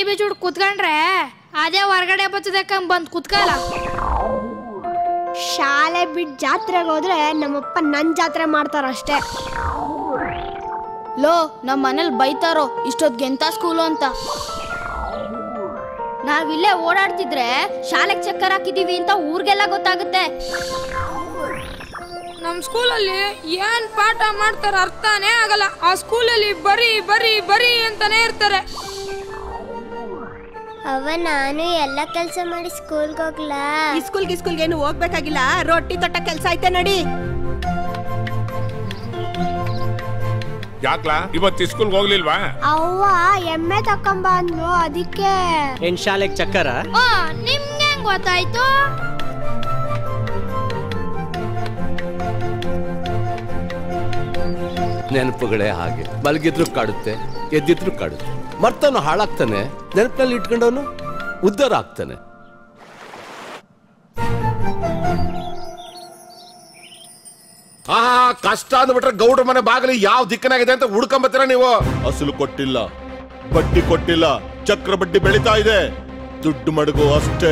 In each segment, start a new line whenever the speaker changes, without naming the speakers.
ಬಿಚ್ಬಿಟ್ಟು ಕುತ್ಕೊಂಡ್ರೆ ಅದೇ ಹೊರಗಡೆ ಬರ್ತದಕ್ಕಂಗ್ ಬಂದ್ ಕುತ್ಕಲ್ಲ
ಶಾಲೆ ಬಿಟ್ಟು ಜಾತ್ರೆಗೆ ಹೋದ್ರೆ ನಮ್ಮಪ್ಪ ನನ್ ಜಾತ್ರೆ ಮಾಡ್ತಾರಷ್ಟೇ
ಲೋ ನಮ್ಮ ಮನೇಲಿ ಬೈತಾರೋ ಇಷ್ಟೊತ್ಗೆ ಎಂತ ಸ್ಕೂಲು ಅಂತ ನಾವಿಲ್ಲೇ ಓಡಾಡ್ತಿದ್ರೆ ಶಾಲೆಗೆ ಚಕ್ಕರ್ ಹಾಕಿದೀವಿ ಅಂತ ಊರ್ಗೆಲ್ಲ ಗೊತ್ತಾಗುತ್ತೆ
ನಮ್ ಸ್ಕೂಲಲ್ಲಿ ಏನ್ ಪಾಠ ಮಾಡ್ತಾರ ಅರ್ಥನೇ ಆಗಲ್ಲ ಆ ಸ್ಕೂಲಲ್ಲಿ ಬರೀ ಬರೀ ಬರೀ ಅಂತಾನೆ ಇರ್ತಾರೆ
ಅವ ನಾನು ಎಲ್ಲ ಕೆಲಸ ಮಾಡಿ ಸ್ಕೂಲ್ಗೆ ಹೋಗ್ಲಾ
ಸ್ಕೂಲ್ ಗಿಸ್ಕೂಲ್ಗೆ ಏನು ಹೋಗ್ಬೇಕಾಗಿಲ್ಲ ರೊಟ್ಟಿ ತೊಟ್ಟ ಕೆಲ್ಸ ಐತೆ ನಡಿ
ಯಾಕ್ಲಾ ಇವತ್ತು ಸ್ಕೂಲ್ಗೆ ಹೋಗ್ಲಿಲ್ವಾ
ಅವ್ವ ಎಮ್ಮೆ ತಕೊಂಬ ಅಂದ್ಲು ಅದಕ್ಕೆ
ಏನ್ ಶಾಲೆಗೆ ಚಕ್ಕರ
ಓ ನಿಮ್ಗೆ ಹೆಂಗ್ ಗೊತ್ತಾಯ್ತು
ನೆನಪುಗಳೇ ಹಾಗೆ ಮಲಗಿದ್ರು ಕಾಡುತ್ತೆ ಎದ್ದಿದ್ರು ಕಾಡುತ್ತೆ ಮರ್ತವನು ಹಾಳಾಗ್ತಾನೆ ನೆನಪಿನಲ್ಲಿ ಇಟ್ಕೊಂಡವನು ಉದ್ಧಾರ ಆಗ್ತಾನೆ
ಆ ಕಷ್ಟ ಅಂದ್ಬಿಟ್ರೆ ಗೌಡ್ರ ಮನೆ ಬಾಗಿಲು ಯಾವ ದಿಕ್ಕನಾಗಿದೆ ಅಂತ ಹುಡ್ಕೊಂಬತ್ತೀರ ನೀವು
ಅಸಲು ಕೊಟ್ಟಿಲ್ಲ ಬಡ್ಡಿ ಕೊಟ್ಟಿಲ್ಲ ಚಕ್ರ ಬಡ್ಡಿ ಬೆಳೀತಾ ಇದೆ ದುಡ್ಡು ಮಡಗು ಅಷ್ಟೇ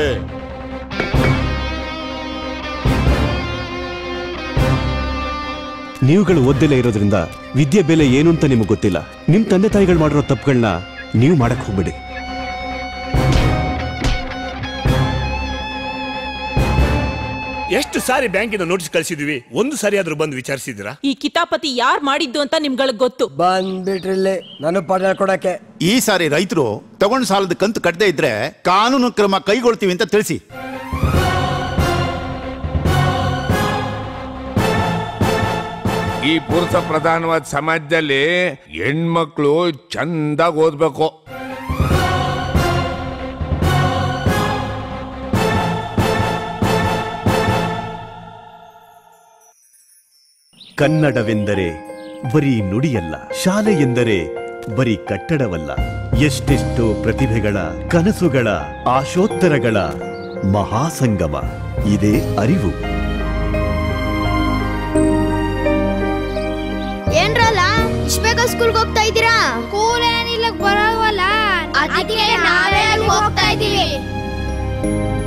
ನೀವುಗಳು ಓದ್ದಲೇ ಇರೋದ್ರಿಂದ ವಿದ್ಯೆ ಬೆಲೆ ಏನು ಅಂತ ನಿಮಗೆ ಗೊತ್ತಿಲ್ಲ ನಿಮ್ ತಂದೆ ತಾಯಿಗಳು ಮಾಡಿರೋ ತಪ್ಪುಗಳನ್ನ ನೀವು ಮಾಡಕ್ ಹೋಗ್ಬೇಡಿ
ಎಷ್ಟು ಸಾರಿ ಬ್ಯಾಂಕಿನ ನೋಟಿಸ್ ಕಳಿಸಿದೀವಿ ಒಂದು ಸಾರಿ ಆದ್ರೂ ಬಂದು ವಿಚಾರಿಸಿದಿರಾ
ಈ ಕಿತಾಪತಿ ಯಾರ್ ಮಾಡಿದ್ದು ಅಂತ ನಿಮ್ಗಳಿಗೆ ಗೊತ್ತು
ಬಂದ್ಬಿಟ್ರಿಲ್ಲಿ ನಾನು ಪಾಠ ಕೊಡಕ್ಕೆ
ಈ ಸಾರಿ ರೈತರು ತಗೊಂಡ್ ಸಾಲದ ಕಂತು ಕಟ್ಟದೇ ಇದ್ರೆ ಕಾನೂನು ಕ್ರಮ ಕೈಗೊಳ್ತೀವಿ ಅಂತ ತಿಳಿಸಿ
ಈ ಪುರುಷ ಪ್ರಧಾನವಾದ ಸಮಾಜದಲ್ಲಿ ಹೆಣ್ಮಕ್ಳು ಚಂದಾಗಿ ಓದ್ಬೇಕು
ಕನ್ನಡವೆಂದರೆ ಬರೀ ನುಡಿಯಲ್ಲ ಶಾಲೆ ಎಂದರೆ ಬರೀ ಕಟ್ಟಡವಲ್ಲ ಎಷ್ಟೆಷ್ಟೋ ಪ್ರತಿಭೆಗಳ ಕನಸುಗಳ ಆಶೋತ್ತರಗಳ ಮಹಾಸಂಗಮ ಇದೇ ಅರಿವು
ಏನ್ರಲ್ಲ ಇಷ್ಟ ಬೇಗ ಸ್ಕೂಲ್ಗೆ ಹೋಗ್ತಾ ಇದ್ದೀರಾ
ಸ್ಕೂಲ್ ಏನಿಲ್ಲ ಬರೋವಲ್ಲ
ಅದಕ್ಕೆ ನಾವೇ ಅಲ್ಲಿ ಹೋಗ್ತಾ ಇದೀವಿ